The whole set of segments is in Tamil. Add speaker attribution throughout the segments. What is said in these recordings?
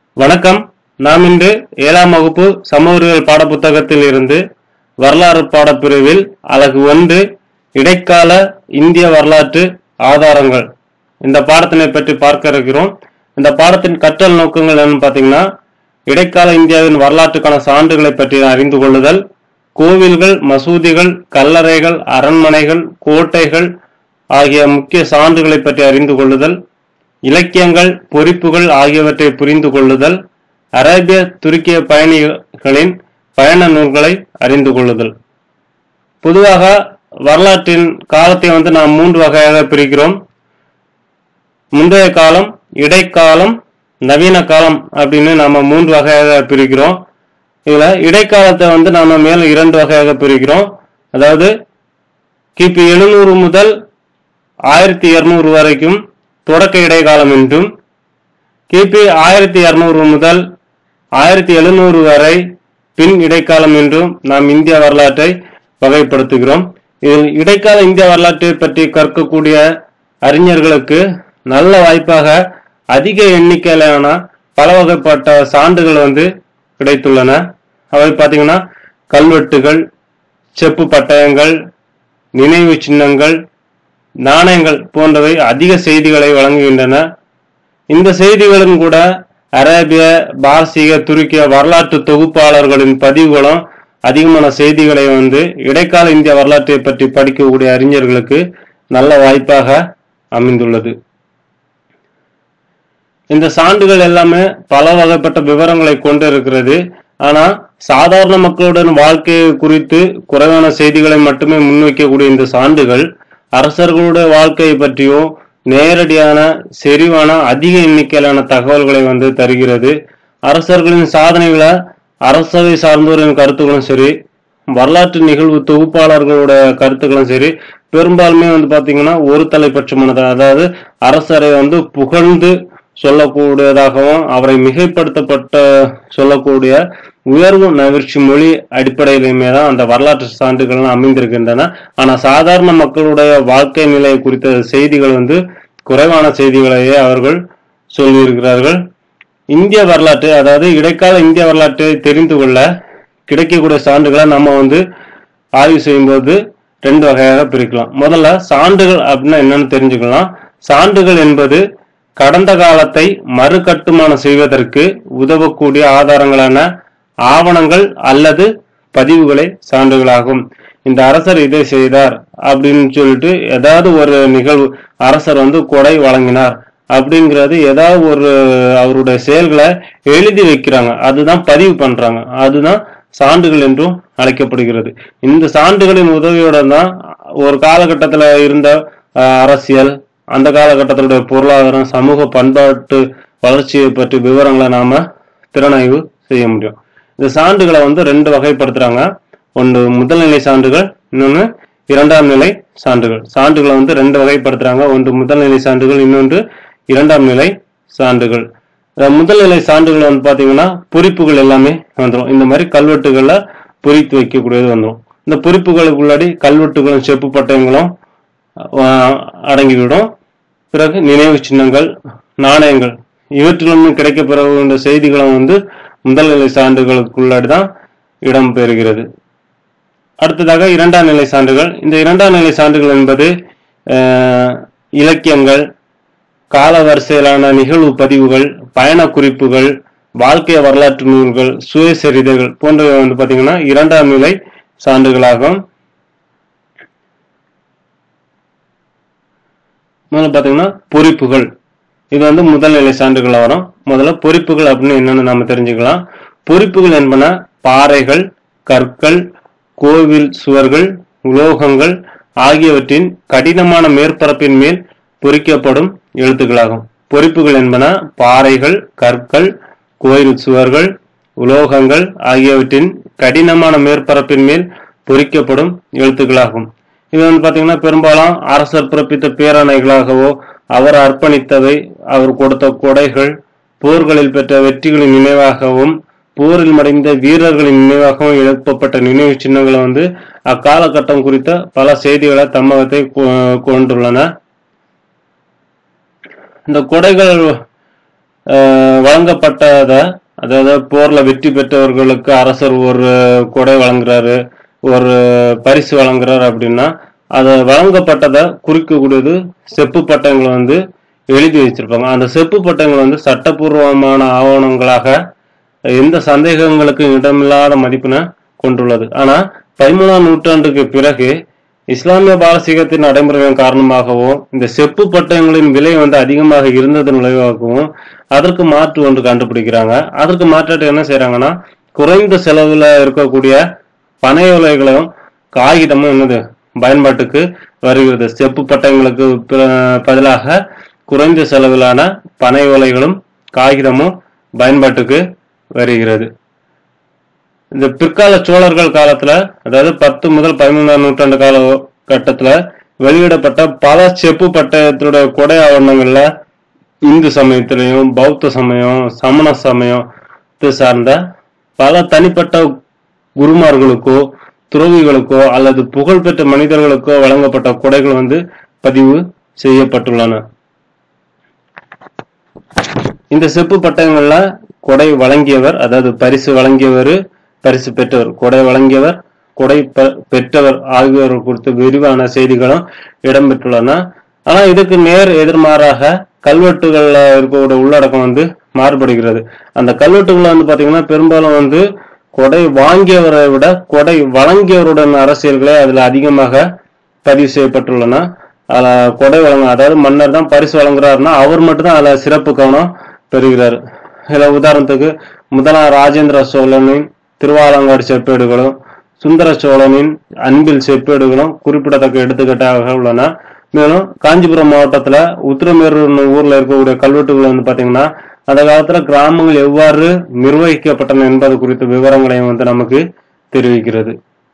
Speaker 1: வணக்கம் நாம் இன்று ஏழாம் வகுப்பு சமூக அறிவியல் பாடப்புத்தகத்தில் இருந்து வரலாறு பாடப்பிரிவில் அலகு ஒன்று இடைக்கால இந்திய வரலாற்று ஆதாரங்கள் இந்த பாடத்தினை பற்றி பார்க்க இருக்கிறோம் இந்த பாடத்தின் கற்றல் நோக்கங்கள் என்னன்னு பார்த்தீங்கன்னா இடைக்கால இந்தியாவின் வரலாற்றுக்கான சான்றுகளை பற்றி அறிந்து கொள்ளுதல் கோவில்கள் மசூதிகள் கல்லறைகள் அரண்மனைகள் கோட்டைகள் ஆகிய முக்கிய சான்றுகளை பற்றி அறிந்து கொள்ளுதல் இலக்கியங்கள் பொறிப்புகள் ஆகியவற்றை புரிந்து கொள்ளுதல் அரேபிய துருக்கிய பயணிகளின் பயண நூல்களை அறிந்து கொள்ளுதல் பொதுவாக வரலாற்றின் காலத்தை வந்து நாம் மூன்று வகையாக பிரிக்கிறோம் முந்தைய காலம் இடைக்காலம் நவீன காலம் அப்படின்னு நாம மூன்று வகையாக பிரிக்கிறோம் இதுல இடைக்காலத்தை வந்து நாம மேலும் இரண்டு வகையாக பிரிக்கிறோம் அதாவது கிபி எழுநூறு முதல் ஆயிரத்தி இருநூறு வரைக்கும் தொடக்க இடைக்காலம் என்றும் கிபி ஆயிரத்தி இருநூறு முதல் ஆயிரத்தி எழுநூறு வரை பின் இடைக்காலம் என்றும் நாம் இந்திய வரலாற்றை வகைப்படுத்துகிறோம் இதில் இடைக்கால இந்திய வரலாற்றை பற்றி கற்கக்கூடிய அறிஞர்களுக்கு நல்ல வாய்ப்பாக அதிக எண்ணிக்கையிலான பல வகைப்பட்ட சான்றுகள் வந்து கிடைத்துள்ளன அவை பார்த்தீங்கன்னா கல்வெட்டுகள் செப்பு பட்டயங்கள் நினைவு சின்னங்கள் நாணயங்கள் போன்றவை அதிக செய்திகளை வழங்குகின்றன இந்த செய்திகளும் கூட அரேபிய பாரசீக துருக்கிய வரலாற்று தொகுப்பாளர்களின் பதிவுகளும் அதிகமான செய்திகளை வந்து இடைக்கால இந்திய வரலாற்றை பற்றி படிக்கக்கூடிய அறிஞர்களுக்கு நல்ல வாய்ப்பாக அமைந்துள்ளது இந்த சான்றுகள் எல்லாமே பல வகைப்பட்ட விவரங்களை கொண்டு இருக்கிறது ஆனா சாதாரண மக்களுடன் வாழ்க்கை குறித்து குறைவான செய்திகளை மட்டுமே முன்வைக்கக்கூடிய இந்த சான்றுகள் அரசர்களுடைய வாழ்க்கையை பற்றியும் நேரடியான செறிவான அதிக எண்ணிக்கையிலான தகவல்களை வந்து தருகிறது அரசர்களின் சாதனைகளை அரசவை சார்ந்தோரின் கருத்துக்களும் சரி வரலாற்று நிகழ்வு தொகுப்பாளர்களோட கருத்துக்களும் சரி பெரும்பாலுமே வந்து பாத்தீங்கன்னா ஒரு தலைப்பட்சமானது அதாவது அரசரை வந்து புகழ்ந்து சொல்லக்கூடியதாகவும் அவரை மிகைப்படுத்தப்பட்ட சொல்லக்கூடிய உயர்வு நகர்ச்சி மொழி அடிப்படையிலுமே தான் அந்த வரலாற்று சான்றுகள் அமைந்திருக்கின்றன ஆனா சாதாரண மக்களுடைய வாழ்க்கை நிலை குறித்த செய்திகள் வந்து குறைவான செய்திகளையே அவர்கள் சொல்லியிருக்கிறார்கள் இந்திய வரலாற்று அதாவது இடைக்கால இந்திய வரலாற்றை தெரிந்து கொள்ள கிடைக்கக்கூடிய சான்றுகளை நம்ம வந்து ஆய்வு செய்யும்போது ரெண்டு வகையாக பிரிக்கலாம் முதல்ல சான்றுகள் அப்படின்னா என்னன்னு தெரிஞ்சுக்கலாம் சான்றுகள் என்பது கடந்த காலத்தை மறுகட்டுமானம் செய்வதற்கு உதவக்கூடிய ஆதாரங்களான ஆவணங்கள் அல்லது பதிவுகளை சான்றுகளாகும் இந்த அரசர் இதை செய்தார் அப்படின்னு சொல்லிட்டு ஏதாவது ஒரு நிகழ்வு அரசர் வந்து கொடை வழங்கினார் அப்படிங்கிறது ஏதாவது ஒரு அவருடைய செயல்களை எழுதி வைக்கிறாங்க அதுதான் பதிவு பண்றாங்க அதுதான் சான்றுகள் என்றும் அழைக்கப்படுகிறது இந்த சான்றுகளின் உதவியோட தான் ஒரு காலகட்டத்தில் இருந்த அரசியல் அந்த காலகட்டத்தினுடைய பொருளாதாரம் சமூக பண்பாட்டு வளர்ச்சியை பற்றி விவரங்களை நாம திறனாய்வு செய்ய முடியும் இந்த சான்றுகளை வந்து ரெண்டு வகைப்படுத்துறாங்க ஒன்று முதல்நிலை சான்றுகள் இன்னொன்று இரண்டாம் நிலை சான்றுகள் சான்றுகளை வந்து ரெண்டு வகைப்படுத்துறாங்க ஒன்று முதல்நிலை சான்றுகள் இன்னொன்று இரண்டாம் நிலை சான்றுகள் முதல்நிலை சான்றுகள் வந்து பாத்தீங்கன்னா பொறிப்புகள் எல்லாமே வந்துடும் இந்த மாதிரி கல்வெட்டுகளை பொறித்து வைக்கக்கூடியது வந்துடும் இந்த பொறிப்புகளுக்குள்ளாடி கல்வெட்டுகளும் செப்பு பட்டயங்களும் அடங்கிவிடும் பிறகு நினைவு சின்னங்கள் நாணயங்கள் இவற்றிலிருந்து கிடைக்கப்பெற செய்திகளும் வந்து முதல்நிலை சான்றுகளுக்குள்ளாடி தான் இடம் பெறுகிறது அடுத்ததாக இரண்டாம் நிலை சான்றுகள் இந்த இரண்டாம் நிலை சான்றுகள் என்பது இலக்கியங்கள் கால வரிசையிலான நிகழ்வு பதிவுகள் பயண குறிப்புகள் வாழ்க்கை வரலாற்று நூல்கள் சுயசரிதைகள் போன்றவை வந்து பாத்தீங்கன்னா இரண்டாம் நிலை சான்றுகளாகும் முதல்ல பாத்தீங்கன்னா பொறிப்புகள் இது வந்து முதல்நிலை சான்றுகள் வரும் முதல்ல பொறிப்புகள் அப்படின்னு என்னன்னு நம்ம தெரிஞ்சுக்கலாம் பொறிப்புகள் என்பன பாறைகள் கற்கள் கோவில் சுவர்கள் உலோகங்கள் ஆகியவற்றின் கடினமான மேற்பரப்பின் மேல் பொறிக்கப்படும் எழுத்துக்களாகும் பொறிப்புகள் என்பன பாறைகள் கற்கள் கோயில் சுவர்கள் உலோகங்கள் ஆகியவற்றின் கடினமான மேற்பரப்பின் மேல் பொறிக்கப்படும் எழுத்துக்களாகும் இது வந்து பாத்தீங்கன்னா பெரும்பாலும் அரசர் பிறப்பித்த பேரணைகளாகவோ அவர் அர்ப்பணித்தவை அவர் கொடுத்த கொடைகள் போர்களில் பெற்ற வெற்றிகளின் நினைவாகவும் போரில் மறைந்த வீரர்களின் நினைவாகவும் எழுப்பப்பட்ட நினைவு சின்னங்களை வந்து அக்காலகட்டம் குறித்த பல செய்திகளை தம்மகத்தை கொண்டுள்ளன இந்த கொடைகள் அஹ், வழங்கப்பட்டத அதாவது போர்ல வெற்றி பெற்றவர்களுக்கு அரசர் ஒரு கொடை வழங்குறாரு ஒரு பரிசு வழங்குறாரு அப்படின்னா அதை வழங்கப்பட்டதை குறிக்கக்கூடியது செப்பு பட்டங்களை வந்து எழுதி வச்சிருப்பாங்க அந்த செப்பு பட்டங்கள் வந்து சட்டப்பூர்வமான ஆவணங்களாக எந்த சந்தேகங்களுக்கும் இடமில்லாத மதிப்பினை கொண்டுள்ளது ஆனா பதிமூணாம் நூற்றாண்டுக்கு பிறகு இஸ்லாமிய பாரசீகத்தின் நடைமுறையின் காரணமாகவும் இந்த செப்பு பட்டயங்களின் விலை வந்து அதிகமாக இருந்ததன் விளைவாகவும் அதற்கு மாற்று ஒன்று கண்டுபிடிக்கிறாங்க அதற்கு மாற்றாட்டு என்ன செய்யறாங்கன்னா குறைந்த செலவுல இருக்கக்கூடிய பனை ஓலைகளும் காகிதமும் என்னது பயன்பாட்டுக்கு வருகிறது செப்பு பட்டயங்களுக்கு ப- பதிலாக குறைந்த செலவிலான பனை ஓலைகளும் காகிதமும் பயன்பாட்டுக்கு வருகிறது இந்த பிற்கால சோழர்கள் காலத்துல அதாவது பத்து முதல் பதிமூணாம் நூற்றாண்டு கால கட்டத்துல வெளியிடப்பட்ட பல செப்பு பட்டயத்துடைய கொடை ஆவணங்கள்ல இந்து சமயத்திலையும் பௌத்த சமயம் சமண சமயத்தை சார்ந்த பல தனிப்பட்ட குருமார்களுக்கோ துறவிகளுக்கோ அல்லது புகழ்பெற்ற மனிதர்களுக்கோ வழங்கப்பட்ட கொடைகள் வந்து பதிவு செய்யப்பட்டுள்ளன இந்த செப்பு பட்டயங்கள்ல கொடை வழங்கியவர் அதாவது பரிசு வழங்கியவர் பரிசு பெற்றவர் கொடை வழங்கியவர் கொடை பெ- பெற்றவர் ஆகியோர் குறித்து விரிவான செய்திகளும் இடம்பெற்றுள்ளன ஆனா இதுக்கு நேர் எதிர்மாறாக கல்வெட்டுகள்ல இருக்கக்கூடிய உள்ளடக்கம் வந்து மாறுபடுகிறது அந்த கல்வெட்டுகள்ல வந்து பாத்தீங்கன்னா பெரும்பாலும் வந்து கொடை வாங்கியவரை விட கொடை வழங்கியவருடன் அரசியல்களே அதுல அதிகமாக பதிவு செய்யப்பட்டுள்ளன அதுல கொடை வழங்க அதாவது மன்னர் தான் பரிசு வழங்குறாருன்னா அவர் மட்டும்தான் அதுல சிறப்பு கவனம் பெறுகிறார் இதுல உதாரணத்துக்கு முதலாம் ராஜேந்திர சோழனின் திருவாலங்காடு செப்பேடுகளும் சுந்தர சோழனின் அன்பில் செப்பேடுகளும் குறிப்பிடத்தக்க எடுத்துக்காட்டாக உள்ளன மேலும் காஞ்சிபுரம் மாவட்டத்துல உத்திரமேரூர் ஊர்ல இருக்கக்கூடிய கல்வெட்டுகள் வந்து பாத்தீங்கன்னா அந்த காலத்துல கிராமங்கள் எவ்வாறு நிர்வகிக்கப்பட்டன என்பது குறித்த விவரங்களையும் வந்து நமக்கு தெரிவிக்கிறது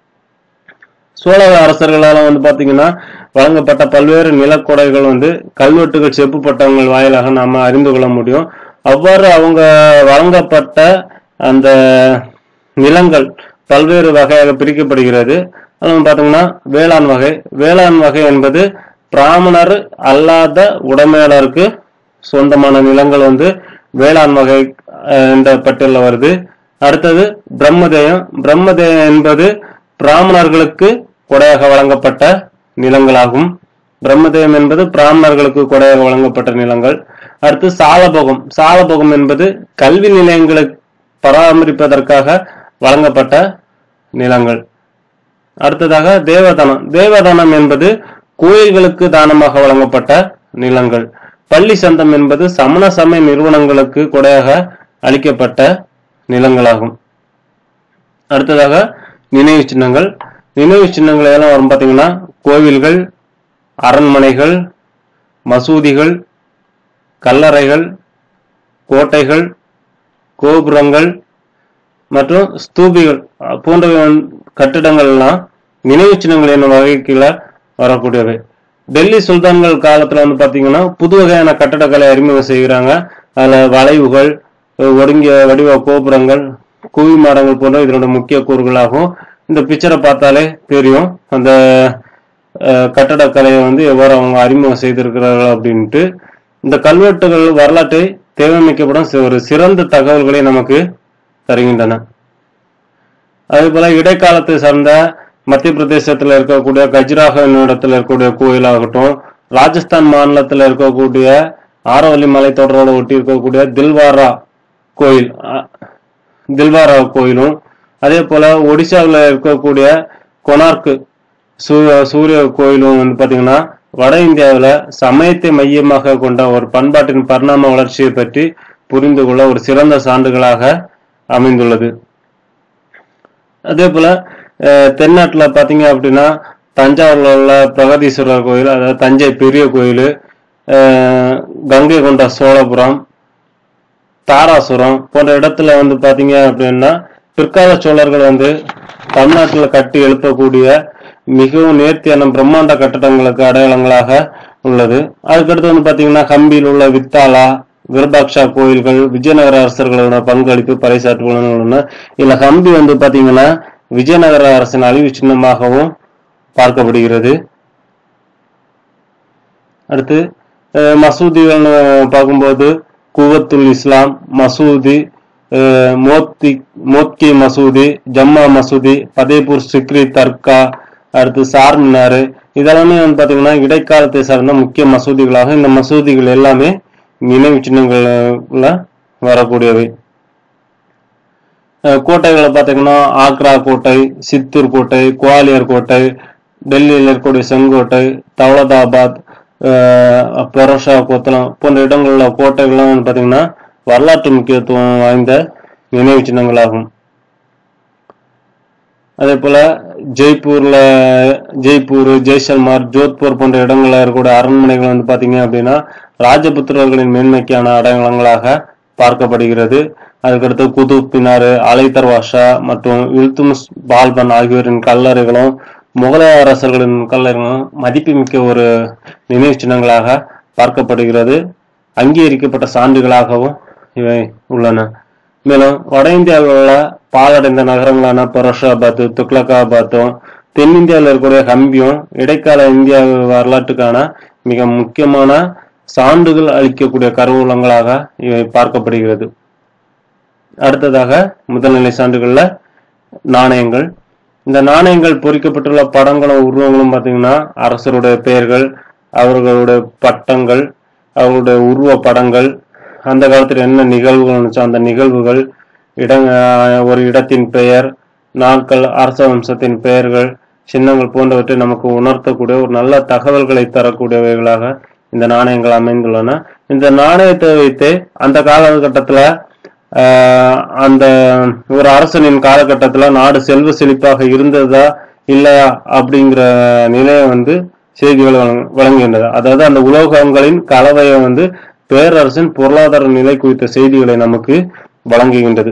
Speaker 1: சோழ அரசர்களால வந்து பாத்தீங்கன்னா வழங்கப்பட்ட பல்வேறு நிலக்கொடைகள் வந்து கல்வெட்டுகள் செப்பு பட்டங்கள் வாயிலாக நாம அறிந்து கொள்ள முடியும் அவ்வாறு அவங்க வழங்கப்பட்ட அந்த நிலங்கள் பல்வேறு வகையாக பிரிக்கப்படுகிறது அது வந்து பாத்தீங்கன்னா வேளாண் வகை வேளாண் வகை என்பது பிராமணர் அல்லாத உடைமையாளருக்கு சொந்தமான நிலங்கள் வந்து வேளாண் வகை அஹ், என்ற பட்டியலில் வருது அடுத்தது பிரம்மதேயம் பிரம்மதேயம் என்பது பிராமணர்களுக்கு கொடையாக வழங்கப்பட்ட நிலங்களாகும் பிரம்மதேயம் என்பது பிராமணர்களுக்கு கொடையாக வழங்கப்பட்ட நிலங்கள் அடுத்து சாலபோகம் சாலபோகம் என்பது கல்வி நிலையங்களை பராமரிப்பதற்காக வழங்கப்பட்ட நிலங்கள் அடுத்ததாக தேவதானம் தேவதானம் என்பது கோயில்களுக்கு தானமாக வழங்கப்பட்ட நிலங்கள் பள்ளி சந்தம் என்பது சமண சமய நிறுவனங்களுக்கு கொடையாக அளிக்கப்பட்ட நிலங்களாகும் அடுத்ததாக நினைவு சின்னங்கள் நினைவு சின்னங்கள் எல்லாம் வரும் பார்த்தீங்கன்னா கோவில்கள் அரண்மனைகள் மசூதிகள் கல்லறைகள் கோட்டைகள் கோபுரங்கள் மற்றும் ஸ்தூபிகள் அஹ், போன்ற கட்டிடங்கள் எல்லாம் நினைவு சின்னங்கள் என்னும் வகைக்குள்ள வரக்கூடியவை டெல்லி சுல்தான்கள் காலத்துல வந்து பாத்தீங்கன்னா புது வகையான கட்டடக்கலை அறிமுகம் செய்கிறாங்க அதுல வளைவுகள் அஹ், ஒடுங்கிய வடிவ கோபுரங்கள் குவி மாடங்கள் போன்ற இதனோட முக்கிய கூறுகளாகும் இந்த பிக்சரை பார்த்தாலே தெரியும் அந்த அஹ், கட்டடக்கலையை வந்து எவ்வாறு அவங்க அறிமுகம் செய்திருக்கிறார்கள் அப்படின்ட்டு இந்த கல்வெட்டுகள் வரலாற்றை தேவைமிக்கப்படும் சி- ஒரு சிறந்த தகவல்களை நமக்கு தருகின்றன அதே போல இடைக்காலத்தை சார்ந்த மத்திய பிரதேசத்துல இருக்கக்கூடிய கஜ்ராஹோ இடத்துல இருக்கக்கூடிய கோயிலாகட்டும் ராஜஸ்தான் மாநிலத்துல இருக்கக்கூடிய ஆரவல்லி மலைத்தொடரோட ஒட்டி இருக்கக்கூடிய தில்வாரா கோயில் அ- தில்வாரா கோயிலும் அதே போல ஒடிசாவில் இருக்கக்கூடிய கொனார்க்கு சூ- சூரிய கோயிலும் வந்து பாத்தீங்கன்னா வட இந்தியாவில் சமயத்தை மையமாக கொண்ட ஒரு பண்பாட்டின் பரிணாம வளர்ச்சியை பற்றி புரிந்து கொள்ள ஒரு சிறந்த சான்றுகளாக அமைந்துள்ளது அதே போல அஹ், தென்னாட்டுல பாத்தீங்க அப்படின்னா தஞ்சாவூர்ல உள்ள பிரகதீஸ்வரர் கோயில் அதாவது தஞ்சை பெரிய கோயில் அஹ், கங்கை கொண்ட சோழபுரம் தாராசுரம் போன்ற இடத்துல வந்து பாத்தீங்க அப்படின்னா பிற்கால சோழர்கள் வந்து தமிழ்நாட்டுல கட்டி எழுப்பக்கூடிய மிகவும் நேர்த்தியான பிரம்மாண்ட கட்டடங்களுக்கு அடையாளங்களாக உள்ளது அதுக்கடுத்து வந்து பாத்தீங்கன்னா ஹம்பியில் உள்ள வித்தாலா விருபாக்ஷா கோயில்கள் விஜயநகர அரசர்களோட பங்களிப்பு பறைசாற்றுள்ளன உள்ளன இதுல ஹம்பி வந்து பாத்தீங்கன்னா விஜயநகர அரசின் அழிவு சின்னமாகவும் பார்க்கப்படுகிறது அடுத்து அஹ், மசூதிகள்னு பார்க்கும்போது குவத்துல் இஸ்லாம் மசூதி அஹ், மோத்தி மோத்கி மசூதி ஜம்மா மசூதி ஃபதேபூர் சிக்ரி தர்கா அடுத்து சார்மினார் இதெல்லாமே வந்து பாத்தீங்கன்னா இடைக்காலத்தை சார்ந்த முக்கிய மசூதிகளாக இந்த மசூதிகள் எல்லாமே நினைவு சின்னங்கள்ல வரக்கூடியவை அஹ் கோட்டைகளை பார்த்தீங்கன்னா ஆக்ரா கோட்டை சித்தூர் கோட்டை குவாலியர் கோட்டை டெல்லியில் இருக்கக்கூடிய செங்கோட்டை தௌலதாபாத் அஹ் பெரோஷா கோத்தலம் போன்ற இடங்களில் கோட்டைகள்லாம் வந்து பார்த்தீங்கன்னா வரலாற்று முக்கியத்துவம் வாய்ந்த நினைவு சின்னங்களாகும் அதே போல ஜெய்ப்பூர்ல ஜெய்ப்பூர் ஜெய்சல்மார் ஜோத்பூர் போன்ற இடங்கள்ல இருக்கக்கூடிய அரண்மனைகள் வந்து பாத்தீங்க அப்படின்னா ராஜபுத்திரர்களின் மேன்மைக்கான அடையாளங்களாக பார்க்கப்படுகிறது அதுக்கடுத்து குதுப் மினார் அலை தர்வாஷா மற்றும் இல்துமிஸ் பால்பன் ஆகியோரின் கல்லறைகளும் முகலாய அரசர்களின் கல்லறைகளும் மதிப்புமிக்க ஒரு நினைவு சின்னங்களாக பார்க்கப்படுகிறது அங்கீகரிக்கப்பட்ட சான்றுகளாகவும் இவை உள்ளன மேலும் வட இந்தியாவில் உள்ள பாலடைந்த நகரங்களான பரோஷாபாத் துக்லகாபாத்தும் தென்னிந்தியாவில் இருக்கக்கூடிய ஹம்பியும் இடைக்கால இந்திய வரலாற்றுக்கான மிக முக்கியமான சான்றுகள் அளிக்கக்கூடிய கருவூலங்களாக இவை பார்க்கப்படுகிறது அடுத்ததாக முதல்நிலை சான்றுகள்ல நாணயங்கள் இந்த நாணயங்கள் பொறிக்கப்பட்டுள்ள படங்களும் உருவங்களும் பார்த்தீங்கன்னா அரசருடைய பெயர்கள் அவர்களுடைய பட்டங்கள் அவர்களுடைய உருவ படங்கள் அந்த காலத்தில் என்ன நிகழ்வுகள் இருந்துச்சோ அந்த நிகழ்வுகள் இட ஒரு இடத்தின் பெயர் நாட்கள் அரச வம்சத்தின் பெயர்கள் சின்னங்கள் போன்றவற்றை நமக்கு உணர்த்தக்கூடிய ஒரு நல்ல தகவல்களை தரக்கூடியவைகளாக இந்த நாணயங்கள் அமைந்துள்ளன இந்த நாணயத்தை வைத்து அந்த காலகட்டத்துல ஆஹ் அந்த ஒரு அரசனின் காலகட்டத்துல நாடு செல்வ செழிப்பாக இருந்ததா இல்லையா அப்படிங்கிற நிலையை வந்து செய்திகள் வழங்கு- வழங்குகின்றது அதாவது அந்த உலோகங்களின் கலவையை வந்து பேரரசின் பொருளாதார நிலை குறித்த செய்திகளை நமக்கு வழங்குகின்றது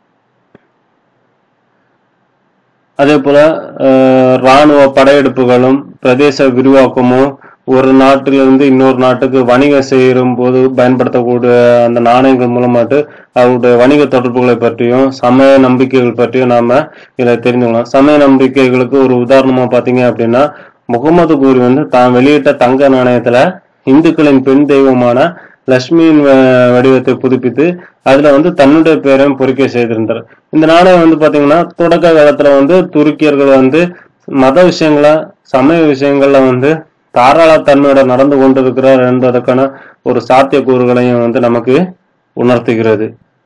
Speaker 1: அதே போல அஹ், ராணுவ படையெடுப்புகளும் பிரதேச விரிவாக்கமும் ஒரு நாட்டிலிருந்து இன்னொரு நாட்டுக்கு வணிகம் செய்யும் போது பயன்படுத்தக்கூடிய அந்த நாணயங்கள் மூலமாட்டு அவருடைய வணிக தொடர்புகளை பற்றியும் சமய நம்பிக்கைகள் பற்றியும் நாம இதில் தெரிஞ்சுக்கலாம் சமய நம்பிக்கைகளுக்கு ஒரு உதாரணமா பாத்தீங்க அப்படின்னா முகமது கூறி வந்து தான் வெளியிட்ட தங்க நாணயத்துல இந்துக்களின் பெண் தெய்வமான லட்சுமியின் வ- வடிவத்தை புதுப்பித்து அதுல வந்து தன்னுடைய பெயரையும் பொறிக்கை செய்திருந்தார் இந்த நாணயம் வந்து பாத்தீங்கன்னா தொடக்க காலத்துல வந்து துருக்கியர்கள் வந்து மத விஷயங்கள சமய விஷயங்கள்ல வந்து தாராளத்தன்மையோட நடந்து கொண்டிருக்கிறார் என்பதற்கான ஒரு சாத்தியக்கூறுகளையும் வந்து நமக்கு உணர்த்துகிறது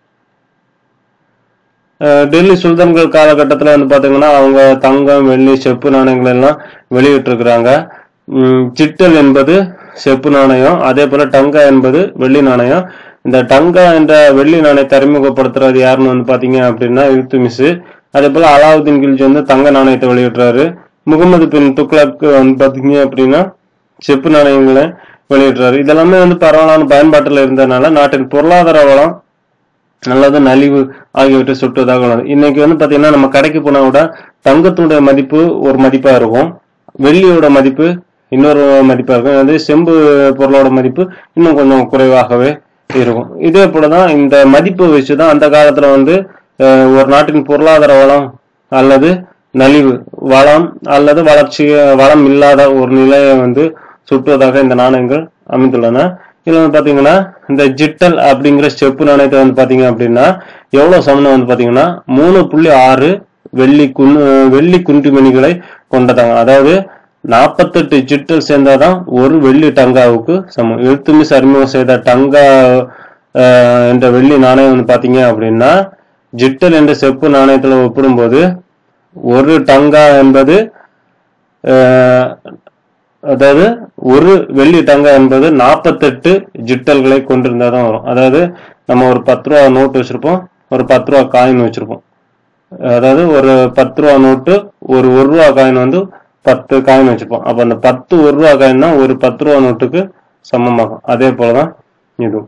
Speaker 1: அஹ் டெல்லி சுல்தான்கள் காலகட்டத்தில் வந்து பார்த்தீங்கன்னா அவங்க தங்கம் வெள்ளி செப்பு நாணயங்கள் எல்லாம் வெளியிட்டிருக்கிறாங்க உம் ஜிட்டல் என்பது செப்பு நாணயம் அதே போல டங்கா என்பது வெள்ளி நாணயம் இந்த டங்கா என்ற வெள்ளி நாணயத்தை அறிமுகப்படுத்துறது யாருன்னு வந்து பார்த்தீங்க அப்படின்னா இல்துமிஸ் அதே போல அலாவுதீன் கில்ஜி வந்து தங்க நாணயத்தை வெளியிடுறாரு முகமது பின் துக்ளக் வந்து பார்த்தீங்க அப்படின்னா செப்பு நாணயங்களை வெளியிடுறாரு இதெல்லாமே வந்து பரவலான பயன்பாட்டில் இருந்ததுனால நாட்டின் பொருளாதார வளம் அல்லது நலிவு ஆகியவற்றை சுட்டுவதாக உள்ளது இன்னைக்கு வந்து பாத்தீங்கன்னா நம்ம கடைக்கு போனா கூட தங்கத்தினுடைய மதிப்பு ஒரு மதிப்பா இருக்கும் வெள்ளியோட மதிப்பு இன்னொரு மதிப்பா இருக்கும் அது செம்பு பொருளோட மதிப்பு இன்னும் கொஞ்சம் குறைவாகவே இருக்கும் இதே போலதான் இந்த மதிப்பு வச்சுதான் அந்த காலத்துல வந்து அஹ், ஒரு நாட்டின் பொருளாதார வளம் அல்லது நலிவு வளம் அல்லது வளர்ச்சி வளம் இல்லாத ஒரு நிலையை வந்து சுட்டுவதாக இந்த நாணயங்கள் அமைந்துள்ளன இதுல வந்து பாத்தீங்கன்னா இந்த ஜிட்டல் அப்படிங்கிற ஸ்டெப்பு நாணயத்தை வந்து பாத்தீங்க அப்படின்னா எவ்வளவு சமணம் வந்து பாத்தீங்கன்னா மூணு புள்ளி ஆறு வெள்ளி குன் வெள்ளி குன்றிமணிகளை கொண்டதாங்க அதாவது நாற்பத்தெட்டு ஜிட்டல் சேர்ந்தாதான் ஒரு வெள்ளி டங்காவுக்கு சமம் எழுத்துமிஸ் அறிமுகம் செய்த டங்கா அஹ், என்ற வெள்ளி நாணயம் வந்து பாத்தீங்க அப்படின்னா ஜிட்டல் என்ற செப்பு நாணயத்துல ஒப்பிடும்போது ஒரு டங்கா என்பது அஹ், அதாவது ஒரு வெள்ளி டங்கா என்பது நாற்பத்தெட்டு ஜிட்டல்களை கொண்டிருந்தா தான் வரும் அதாவது நம்ம ஒரு பத்து ரூபா நோட்டு வச்சிருப்போம் ஒரு பத்து ரூபா காயின் வச்சிருப்போம் அதாவது ஒரு பத்து ரூபா நோட்டு ஒரு ஒரு ரூபா காயின் வந்து பத்து காயின் வச்சிருப்போம் அப்ப அந்த பத்து ஒரு ரூபா காயின் தான் ஒரு பத்து ரூபா நோட்டுக்கு சமமாகும் அதே போலதான் இதுவும்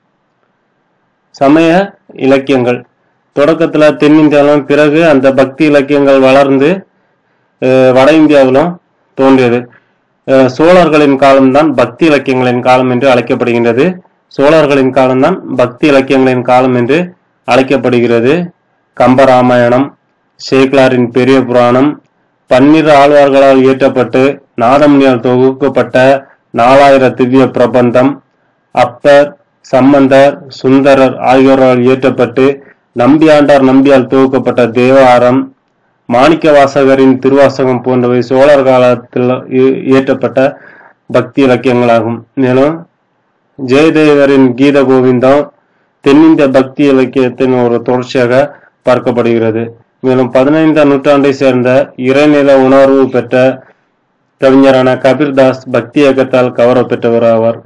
Speaker 1: சமய இலக்கியங்கள் தொடக்கத்துல தென்னிந்தியாவிலும் பிறகு அந்த பக்தி இலக்கியங்கள் வளர்ந்து அஹ், வட இந்தியாவிலும் தோன்றியது அஹ், சோழர்களின் காலம்தான் பக்தி இலக்கியங்களின் காலம் என்று அழைக்கப்படுகின்றது சோழர்களின் காலம்தான் பக்தி இலக்கியங்களின் காலம் என்று அழைக்கப்படுகிறது கம்பராமாயணம் சேக்லாரின் பெரிய புராணம் பன்னிரு ஆழ்வார்களால் இயற்றப்பட்டு நாதமுனியால் தொகுக்கப்பட்ட நாலாயிர திவ்ய பிரபந்தம் அப்பர் சம்பந்தர் சுந்தரர் ஆகியோரால் இயற்றப்பட்டு நம்பியாண்டார் நம்பியால் துவக்கப்பட்ட தேவாரம் மாணிக்க வாசகரின் திருவாசகம் போன்றவை சோழர் காலத்தில் இ- இயற்றப்பட்ட பக்தி இலக்கியங்களாகும் மேலும் ஜெயதேவரின் கீத கோவிந்தம் தென்னிந்திய பக்தி இலக்கியத்தின் ஒரு தொடர்ச்சியாக பார்க்கப்படுகிறது மேலும் பதினைந்தாம் நூற்றாண்டை சேர்ந்த இறைநில உணர்வு பெற்ற கவிஞரான கபீர்தாஸ் பக்தி இயக்கத்தால் கவரப் பெற்றவர் ஆவார்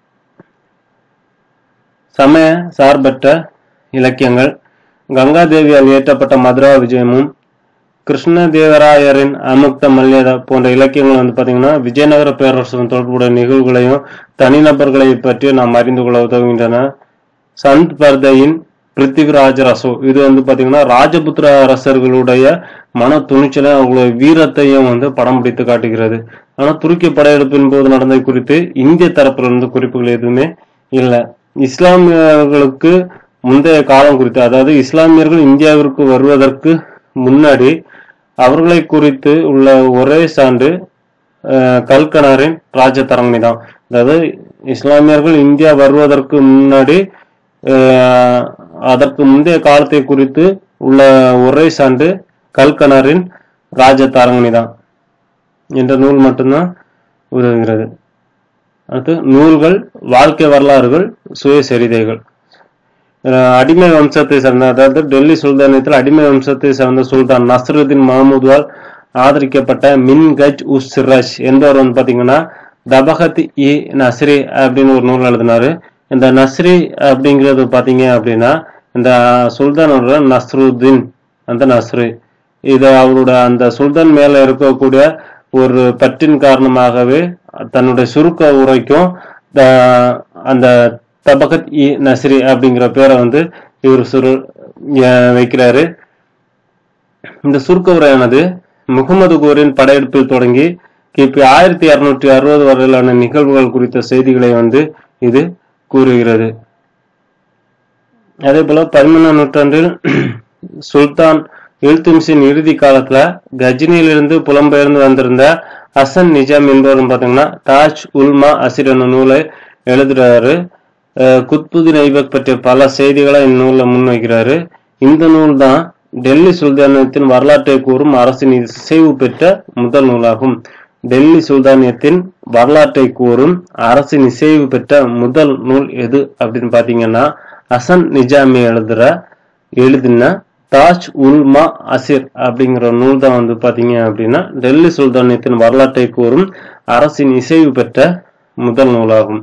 Speaker 1: சமய சார்பற்ற இலக்கியங்கள் கங்காதேவியால் இயற்றப்பட்ட மதுரா விஜயமும் கிருஷ்ணதேவராயரின் அமுக்த மல்யதா போன்ற இலக்கியங்கள் வந்து பாத்தீங்கன்னா விஜயநகர பேரரசுடன் தொடர்புடைய நிகழ்வுகளையும் தனிநபர்களை பற்றி நாம் அறிந்து கொள்ள உதவுகின்றன சந்த் பர்தையின் பிருத்திவிராஜ ரசோ இது வந்து பாத்தீங்கன்னா ராஜபுத்திர அரசர்களுடைய மன துணிச்சலை அவங்களுடைய வீரத்தையும் வந்து படம் பிடித்து காட்டுகிறது ஆனா துருக்கிய படையெடுப்பின் போது நடந்தது குறித்து இந்திய தரப்புல இருந்து குறிப்புகள் எதுவுமே இல்லை இஸ்லாமியர்களுக்கு முந்தைய காலம் குறித்து அதாவது இஸ்லாமியர்கள் இந்தியாவிற்கு வருவதற்கு முன்னாடி அவர்களை குறித்து உள்ள ஒரே சான்று அஹ், கல்கனாரின் ராஜதரங்கணி தான் அதாவது இஸ்லாமியர்கள் இந்தியா வருவதற்கு முன்னாடி அஹ், அதற்கு முந்தைய காலத்தை குறித்து உள்ள ஒரே சான்று கல்கனாரின் ராஜதரங்கணி தான் என்ற நூல் மட்டும்தான் உதவுகிறது அடுத்து நூல்கள் வாழ்க்கை வரலாறுகள் சுயசரிதைகள் அஹ் அடிமை வம்சத்தை சேர்ந்த அதாவது டெல்லி சுல்தானியத்தில் அடிமை வம்சத்தை சேர்ந்த சுல்தான் நஸ்ருதீன் மஹமூத்வால் ஆதரிக்கப்பட்ட மின் கஜ் உஸ் சிராஜ் என்பவர் வந்து பாத்தீங்கன்னா தபகத் இ நஸ்ரி அப்படின்னு ஒரு நூல் எழுதினாரு இந்த நஸ்ரி அப்படிங்கிறது பாத்தீங்க அப்படின்னா இந்த சுல்தானோட நஸ்ருதீன் அந்த நஸ்ரு இது அவரோட அந்த சுல்தான் மேல இருக்கக்கூடிய ஒரு பற்றின் காரணமாகவே தன்னுடைய சுருக்க உரைக்கும் த- அந்த தபகத் இ நஸ்ரி அப்படிங்கிற பேரை வந்து இவர் சுரு அஹ் வைக்கிறாரு இந்த சுருக்க உரையானது முகமது கோரின் படையெடுப்பில் தொடங்கி கிபி ஆயிரத்தி இருநூற்றி அறுபது வரையிலான நிகழ்வுகள் குறித்த செய்திகளை வந்து இது கூறுகிறது அதே போல பதிமூணாம் நூற்றாண்டில் சுல்தான் இல்துமிஷின் இறுதி காலத்துல கஜினியிலிருந்து புலம்பெயர்ந்து வந்திருந்த ஹசன் நிஜாம் என்பவரும் பாத்தீங்கன்னா தாஜ் உல்மா அசிர் என்ற நூலை எழுதுறாரு அஹ் குத்புதீன் ஐபக் பற்றிய பல செய்திகளை இந்நூல்ல முன்வைக்கிறாரு இந்த நூல் தான் டெல்லி சுல்தானியத்தின் வரலாற்றை கூறும் அரசின் இசைவு பெற்ற முதல் நூலாகும் டெல்லி சுல்தானியத்தின் வரலாற்றை கூறும் அரசின் இசைவு பெற்ற முதல் நூல் எது அப்படின்னு பாத்தீங்கன்னா ஹசன் நிஜாமி எழுதுற எழுதின தாஜ் உல்மா அசிர் அப்படிங்கிற நூல் தான் வந்து பாத்தீங்க அப்படின்னா டெல்லி சுல்தானியத்தின் வரலாற்றை கூறும் அரசின் இசைவு பெற்ற முதல் நூலாகும்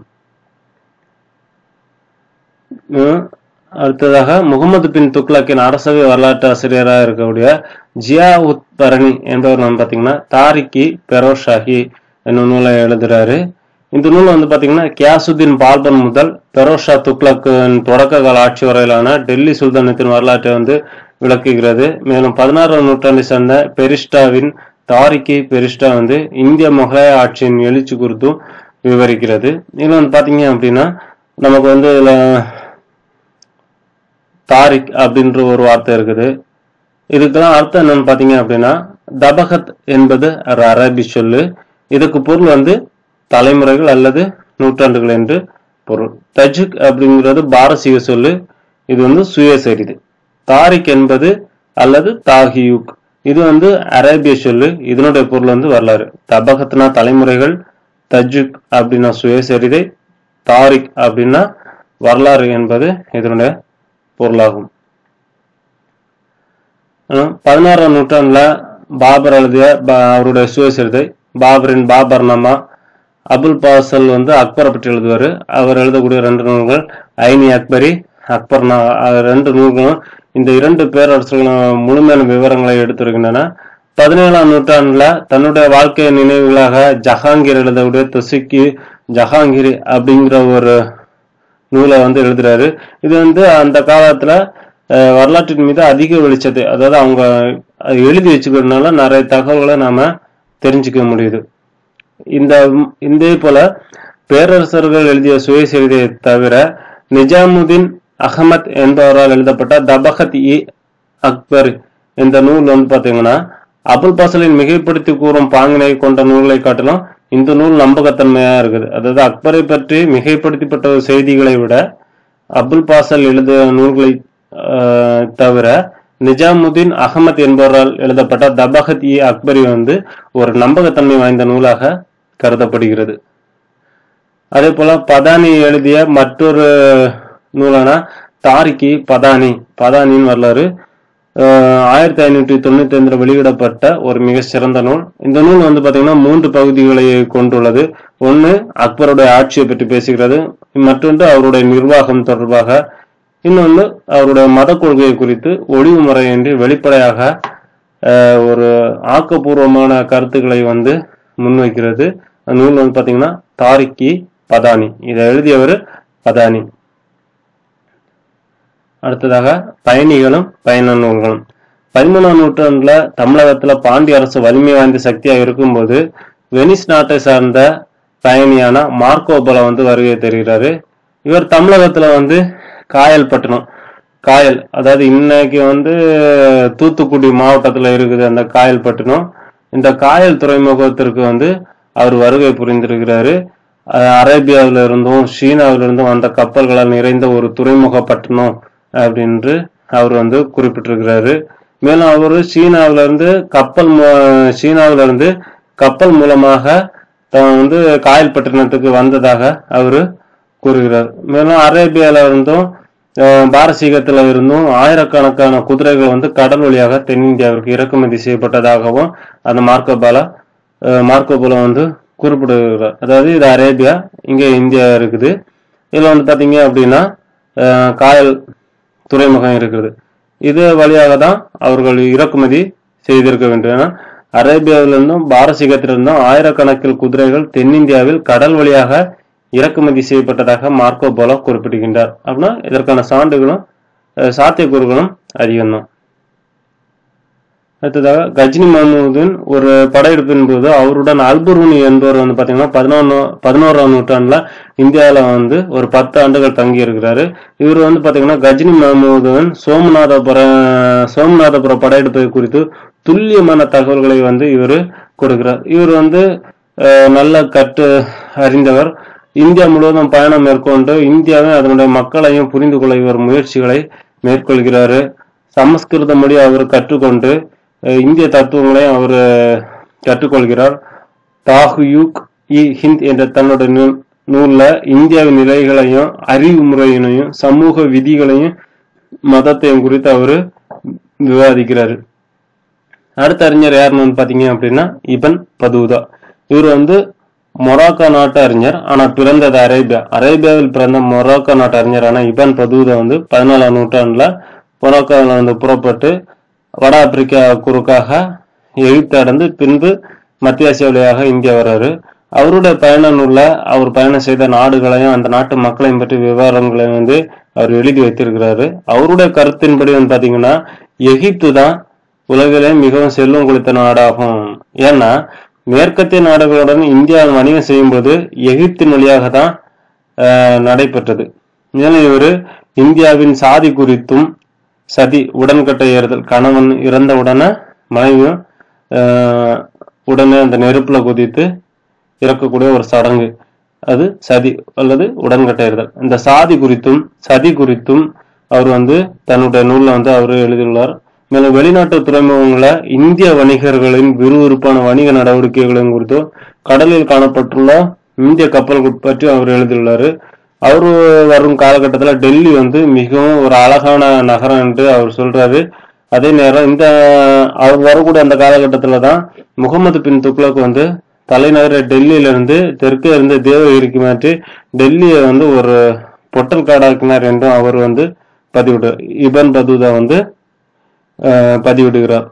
Speaker 1: உம் அடுத்ததாக முகமது பின் துக்ளக்கின் அரசவை வரலாற்று ஆசிரியராக இருக்கக்கூடிய ஜியா உத் பரணி என்பவர் வந்து பாத்தீங்கன்னா தாரிக்கி பெரோஷாஹி என்னும் நூலை எழுதுறாரு இந்த நூல் வந்து பாத்தீங்கன்னா கியாசுத்தீன் பால்பன் முதல் பெரோஷா துக்ளக்கின் தொடக்க கால ஆட்சி வரையிலான டெல்லி சுல்தானத்தின் வரலாற்றை வந்து விளக்குகிறது மேலும் பதினாறாம் நூற்றாண்டை சேர்ந்த பெரிஸ்டாவின் தாரிக்கி பெரிஸ்டா வந்து இந்திய முகலாய ஆட்சியின் எழுச்சி குறித்தும் விவரிக்கிறது இதுல வந்து பாத்தீங்க அப்படின்னா நமக்கு வந்து இதுல தாரிக் அப்படின்ற ஒரு வார்த்தை இருக்குது இதுக்கெல்லாம் அர்த்தம் என்னன்னு பாத்தீங்க அப்படின்னா தபகத் என்பது ஒரு அரபி சொல்லு இதுக்கு பொருள் வந்து தலைமுறைகள் அல்லது நூற்றாண்டுகள் என்று பொருள் தஜுக் அப்படிங்கிறது பாரசீக சொல்லு இது வந்து சுயசரிது தாரிக் என்பது அல்லது தாகியுக் இது வந்து அரேபிய சொல்லு இதனுடைய பொருள் வந்து வரலாறு தபகத்னா தலைமுறைகள் தஜுக் அப்படின்னா சுயசரிதை தாரிக் அப்படின்னா வரலாறு என்பது இதனுடைய பொருளாகும் ஆஹ் பதினாறாம் நூற்றாண்டுல பாபர் எழுதிய ப- அவருடைய சுயசரிதை பாபரின் பாபர்னாமா அபுல் பாசல் வந்து அக்பரை பற்றி எழுதுவாரு அவர் எழுதக்கூடிய ரெண்டு நூல்கள் ஐனி அக்பரி அக்பர்னா அது ரெண்டு நூல்களும் இந்த இரண்டு பேரரசர்களும் முழுமையான விவரங்களை எடுத்திருக்கின்றன பதினேழாம் நூற்றாண்டுல தன்னுடைய வாழ்க்கை நினைவுகளாக ஜஹாங்கீர் எழுதக்கூடிய தொசிக்கி ஜஹாங்கீர் அப்படிங்கிற ஒரு நூலை வந்து எழுதுறாரு இது வந்து அந்த காலத்துல அஹ், வரலாற்றின் மீது அதிக வெளிச்சத்தை அதாவது அவங்க அதை எழுதி வச்சுக்கிறதுனால நிறைய தகவல்களை நாம தெரிஞ்சுக்க முடியுது இந்த இதே போல பேரரசர்கள் எழுதிய சுயசரிதையை தவிர நிஜாமுதீன் அகமத் என்பவரால் எழுதப்பட்ட தபகத் இ அக்பர் இந்த நூல் வந்து பாத்தீங்கன்னா அபுல் பாசலின் மிகைப்படுத்தி கூறும் பாங்கினை கொண்ட நூல்களை காட்டிலும் இந்த நூல் நம்பகத்தன்மையா இருக்குது அதாவது அக்பரை பற்றி மிகைப்படுத்தப்பட்ட செய்திகளை விட அபுல் பாசல் எழுதிய நூல்களை ஆஹ், தவிர நிஜாமுதீன் அகமத் என்பவரால் எழுதப்பட்ட தபகத் இ அக்பரி வந்து ஒரு நம்பகத்தன்மை வாய்ந்த நூலாக கருதப்படுகிறது அதே போல பதானி எழுதிய மற்றொரு நூலான தாரிகி பதானி பதானின் வரலாறு ஆஹ், ஆயிரத்தி ஐநூற்றி தொண்ணூத்தி ஐந்துல வெளியிடப்பட்ட ஒரு மிக சிறந்த நூல் இந்த நூல் வந்து பாத்தீங்கன்னா மூன்று பகுதிகளை கொண்டுள்ளது ஒன்னு அக்பருடைய ஆட்சியை பற்றி பேசுகிறது மற்றொன்று அவருடைய நிர்வாகம் தொடர்பாக இன்னொன்று அவருடைய மத கொள்கையை குறித்து ஒளிவு முறையின்றி வெளிப்படையாக ஆஹ், ஒரு ஆக்கப்பூர்வமான கருத்துக்களை வந்து முன்வைக்கிறது அந்த நூல் வந்து பாத்தீங்கன்னா தாரிக்கி பதானி இதை எழுதியவர் பதானி அடுத்ததாக பயணிகளும் பயண நூல்களும் பதிமூணாம் நூற்றாண்டுல தமிழகத்துல பாண்டிய அரசு வலிமை வாய்ந்த சக்தியாக இருக்கும்போது வெனிஸ் நாட்டை சார்ந்த பயணியான மார்க்கோபோல வந்து வருகை தருகிறாரு இவர் தமிழகத்துல வந்து காயல்பட்டினம் காயல் அதாவது இன்னைக்கு வந்து தூத்துக்குடி மாவட்டத்துல இருக்குது அந்த காயல்பட்டினம் இந்த காயல் துறைமுகத்திற்கு வந்து அவர் வருகை புரிந்திருக்கிறாரு அஹ் அரேபியாவில இருந்தும் சீனாவில இருந்தும் வந்த கப்பல்களால் நிறைந்த ஒரு துறைமுகப்பட்டினம் அப்படின்று அவர் வந்து குறிப்பிட்டிருக்கிறாரு மேலும் அவர் சீனாவில இருந்து கப்பல் மூ- சீனாவில இருந்து கப்பல் மூலமாக தான் வந்து காயல்பட்டினத்துக்கு வந்ததாக அவரு கூறுகிறார் மேலும் அரேபியால இருந்தும் அஹ், பாரசீகத்துல இருந்தும் ஆயிரக்கணக்கான குதிரைகள் வந்து கடல் வழியாக தென்னிந்தியாவிற்கு இறக்குமதி செய்யப்பட்டதாகவும் அந்த மார்க்கோபாலா அஹ், மார்க்கோபோலோ வந்து குறிப்பிடுகிறார் அதாவது இது அரேபியா இங்க இந்தியா இருக்குது இதுல வந்து பாத்தீங்க அப்படின்னா அஹ், காயல் துறைமுகம் இருக்குது இது வழியாக தான் அவர்கள் இறக்குமதி செய்திருக்க வேண்டும் ஏன்னா அரேபியாவிலிருந்தும் பாரசீகத்திலிருந்தும் ஆயிரக்கணக்கில் குதிரைகள் தென்னிந்தியாவில் கடல் வழியாக இறக்குமதி செய்யப்பட்டதாக மார்க்கோ போலோ குறிப்பிடுகின்றார் அப்படின்னா இதற்கான சான்றுகளும் அஹ், சாத்தியக்கூறுகளும் அதிகம்தான் அடுத்ததாக கஜினி மஹமூதின் ஒரு படையெடுப்பின் போது அவருடன் அல்புருனி என்பவர் வந்து பாத்தீங்கன்னா பதினொன்னு பதினோராம் நூற்றாண்டுல இந்தியாவில வந்து ஒரு பத்து ஆண்டுகள் தங்கி இருக்கிறாரு இவர் வந்து பாத்தீங்கன்னா கஜினி மஹமூதுன் சோமநாதபுர சோமநாதபுர படையெடுப்பை குறித்து துல்லியமான தகவல்களை வந்து இவர் கொடுக்கிறார் இவர் வந்து அஹ், நல்ல கட்டு அறிந்தவர் இந்தியா முழுவதும் பயணம் மேற்கொண்டு இந்தியாவையும் அதனுடைய மக்களையும் புரிந்து கொள்ள இவர் முயற்சிகளை மேற்கொள்கிறாரு சமஸ்கிருத மொழி அவர் கற்றுக்கொண்டு அஹ், இந்திய தத்துவங்களையும் அவர் கற்றுக்கொள்கிறார் தாஹுயூக் இ ஹிந்த் என்ற தன்னுடைய நூ- நூல்ல இந்தியாவின் நிலைகளையும் அறிவு முறையினையும் சமூக விதிகளையும் மதத்தையும் குறித்து அவரு விவாதிக்கிறாரு அடுத்த அறிஞர் யாருன்னு வந்து பாத்தீங்க அப்படின்னா இபன் பதூதா இவர் வந்து மொராக்கோ நாட்டு அறிஞர் ஆனா பிறந்தது அரேபியா அரேபியாவில் பிறந்த மொராக்கோ நாட்டு அறிஞரான இபன் பதூதா வந்து பதினாலாம் நூற்றாண்டுல மொராக்கோவில் வந்து புறப்பட்டு வட ஆப்பிரிக்கா குறுக்காக எகிப்து அடைந்து பின்பு மத்திய ஆசியா வழியாக இந்தியா வர்றாரு அவருடைய பயண நூல்ல அவர் பயணம் செய்த நாடுகளையும் அந்த நாட்டு மக்களையும் பற்றி விவரங்களையும் வந்து அவர் எழுதி வைத்திருக்கிறாரு அவருடைய கருத்தின்படி வந்து பாத்தீங்கன்னா எகிப்து தான் உலகிலே மிகவும் செல்வம் கொளித்த நாடாகும் ஏன்னா மேற்கத்திய நாடுகளுடன் இந்தியா வணிகம் செய்யும்போது எகிப்தின் வழியாக தான் ஆஹ், நடைபெற்றது மேலும் இவர் இந்தியாவின் சாதி குறித்தும் சதி உடன்கட்டை ஏறுதல் கணவன் இறந்த உடனே மனைவியும் ஆஹ், உடனே அந்த நெருப்புல குதித்து இறக்கக்கூடிய ஒரு சடங்கு அது சதி அல்லது உடன்கட்டையறுதல் இந்த சாதி குறித்தும் சதி குறித்தும் அவர் வந்து தன்னுடைய நூல்ல வந்து அவர் எழுதியுள்ளார் மேலும் வெளிநாட்டு துறைமுகங்கள இந்திய வணிகர்களின் விறுவிறுப்பான வணிக நடவடிக்கைகளையும் குறித்தும் கடலில் காணப்பட்டுள்ள இந்திய கப்பல்கள் பற்றி அவர் எழுதியுள்ளாரு அவரு வரும் காலகட்டத்துல டெல்லி வந்து மிகவும் ஒரு அழகான நகரம் என்று அவர் சொல்றாரு அதே நேரம் இந்த அவர் வரக்கூடிய அந்த காலகட்டத்துல தான் முகமது பின் துக்ளக் வந்து தலைநகர டெல்லியில இருந்து தெற்கே இருந்து தேவகிரிக்கு மாற்றி டெல்லியை வந்து ஒரு பொட்டல் காடாக்கினார் என்றும் அவர் வந்து பதிவிடு இபன் பதூதா வந்து அஹ், பதிவிடுகிறார்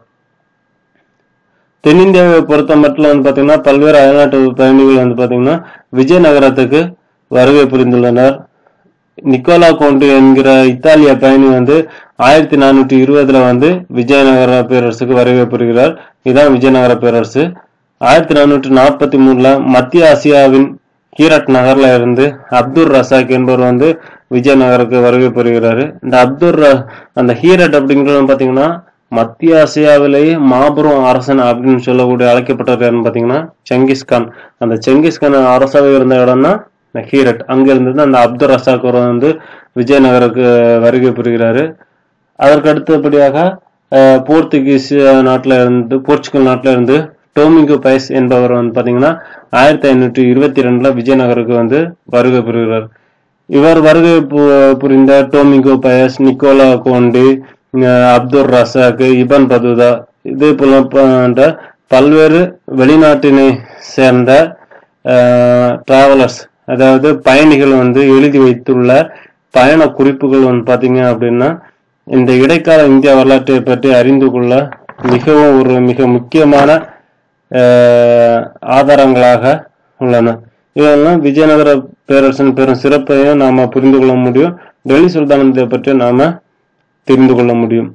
Speaker 1: தென்னிந்தியாவை பொறுத்த மட்டும் வந்து பாத்தீங்கன்னா பல்வேறு அயல்நாட்டு பயணிகள் வந்து பாத்தீங்கன்னா விஜயநகரத்துக்கு வருகை புரிந்துள்ளனர் நிக்கோலா கோண்டி என்கிற இத்தாலிய பயணி வந்து ஆயிரத்தி நானூற்றி இருபதுல வந்து விஜயநகர பேரரசுக்கு வருகை புரிகிறார் இதுதான் விஜயநகர பேரரசு ஆயிரத்தி நானூற்றி நாற்பத்தி மூணுல மத்திய ஆசியாவின் கீரட் நகர்ல இருந்து அப்துல் ரசாக் என்பவர் வந்து விஜயநகருக்கு வருகை புரிகிறாரு இந்த அப்துல் ர- அந்த ஹீரட் அப்படிங்கிறது பாத்தீங்கன்னா மத்திய ஆசியாவிலேயே மாபெரும் அரசன் அப்படின்னு சொல்லக்கூடிய அழைக்கப்பட்டவர் யாருன்னு பாத்தீங்கன்னா செங்கிஸ்கான் அந்த செங்கிஸ்கான் அரசாக இருந்த இடம்னா ஹீரட் அங்க இருந்து தான் அந்த அப்துல் ரசாக் அவர் வந்து விஜயநகருக்கு வருகை புரிகிறாரு அதற்கு அடுத்தபடியாக அஹ், போர்த்துகீஸ் நாட்டில் இருந்து போர்ச்சுகல் நாட்டில் இருந்து டோமிங்கோ பயஸ் என்பவர் வந்து பாத்தீங்கன்னா ஆயிரத்தி ஐநூற்றி இருபத்தி ரெண்டுல விஜயநகருக்கு வந்து வருகை புரிகிறார் இவர் வருகை பு- புரிந்த டோமிங்கோ பயஸ் நிக்கோலா கோண்டி அஹ், அப்துல் ரசாக் இபன் பதுதா இதே போல போன்ற பல்வேறு வெளிநாட்டினை சேர்ந்த டிராவலர்ஸ் அதாவது பயணிகள் வந்து எழுதி வைத்துள்ள பயண குறிப்புகள் வந்து பாத்தீங்க அப்படின்னா இந்த இடைக்கால இந்திய வரலாற்றை பற்றி அறிந்து கொள்ள மிகவும் ஒரு மிக முக்கியமான அஹ், ஆதாரங்களாக உள்ளன இதெல்லாம் விஜயநகர பேரரசின் பெரும் சிறப்பையும் நாம புரிந்து கொள்ள முடியும் டெல்லி சுல்தானத்தை பற்றி நாம தெரிந்து கொள்ள முடியும்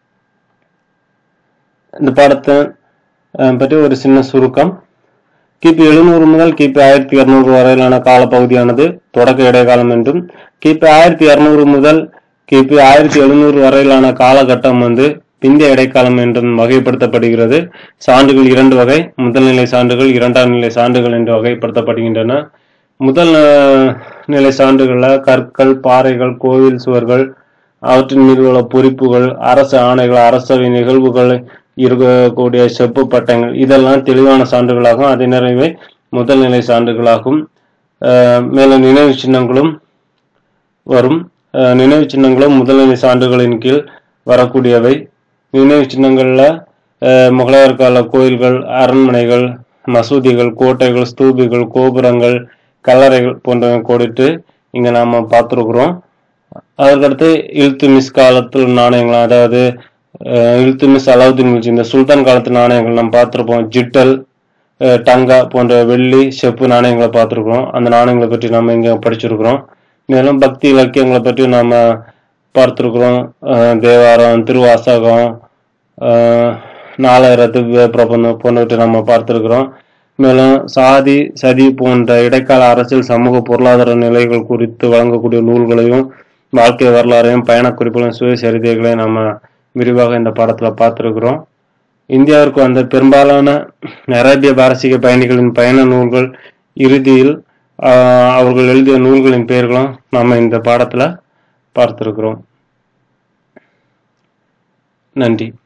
Speaker 1: இந்த பாடத்தை அஹ், பற்றி ஒரு சின்ன சுருக்கம் கிபி எழுநூறு முதல் கிபி ஆயிரத்தி இருநூறு வரையிலான காலப்பகுதியானது தொடக்க இடைக்காலம் என்றும் கிபி ஆயிரத்தி இருநூறு முதல் கிபி ஆயிரத்தி எழுநூறு வரையிலான காலகட்டம் வந்து பிந்திய இடைக்காலம் என்றும் வகைப்படுத்தப்படுகிறது சான்றுகள் இரண்டு வகை முதல்நிலை சான்றுகள் இரண்டாம் நிலை சான்றுகள் என்று வகைப்படுத்தப்படுகின்றன முதல் அஹ், நிலை சான்றுகள்ல கற்கள் பாறைகள் கோவில் சுவர்கள் அவற்றின் மீது உள்ள பொறிப்புகள் அரசு ஆணைகள் அரசவை நிகழ்வுகள் இருக்கக்கூடிய செப்பு பட்டங்கள் இதெல்லாம் தெளிவான சான்றுகளாகும் அதே நிறைவே முதல் நிலை சான்றுகளாகும் அஹ் மேலும் நினைவு சின்னங்களும் வரும் அஹ் நினைவு சின்னங்களும் முதல்நிலை சான்றுகளின் கீழ் வரக்கூடியவை நினைவு சின்னங்கள்ல அஹ் முகலாயர் கால கோயில்கள் அரண்மனைகள் மசூதிகள் கோட்டைகள் ஸ்தூபிகள் கோபுரங்கள் கல்லறைகள் போன்றவை கோடிட்டு இங்க நாம பார்த்துருக்குறோம் அதற்கடுத்து இல்துமிஸ் காலத்தில் நாணயங்கள் அதாவது அஹ், இல்துமிஸ் அலாவுதீன் கில்ஜி இந்த சுல்தான் காலத்து நாணயங்கள் நம்ம பார்த்திருப்போம் ஜிட்டல் அஹ், டங்கா போன்ற வெள்ளி செப்பு நாணயங்களை பார்த்திருக்கிறோம் அந்த நாணயங்களை பற்றி நாம இங்க படிச்சிருக்கிறோம் மேலும் பக்தி இலக்கியங்களை பற்றி நாம பார்த்திருக்கிறோம் அஹ், தேவாரம் திருவாசகம் அஹ், நாலாயிர திவ்ய பிரபந்தம் போன்றவற்றை நம்ம பார்த்திருக்கிறோம் மேலும் சாதி சதி போன்ற இடைக்கால அரசியல் சமூக பொருளாதார நிலைகள் குறித்து வழங்கக்கூடிய நூல்களையும் வாழ்க்கை வரலாறையும் பயண குறிப்புகளையும் சுயசரிதைகளையும் நம்ம விரிவாக இந்த பாடத்துல பார்த்திருக்கிறோம் இந்தியாவிற்கு வந்த பெரும்பாலான அரேபிய பாரசீக பயணிகளின் பயண நூல்கள் இறுதியில் ஆஹ், அவர்கள் எழுதிய நூல்களின் பெயர்களும் நாம இந்த பாடத்துல பார்த்திருக்கிறோம் நன்றி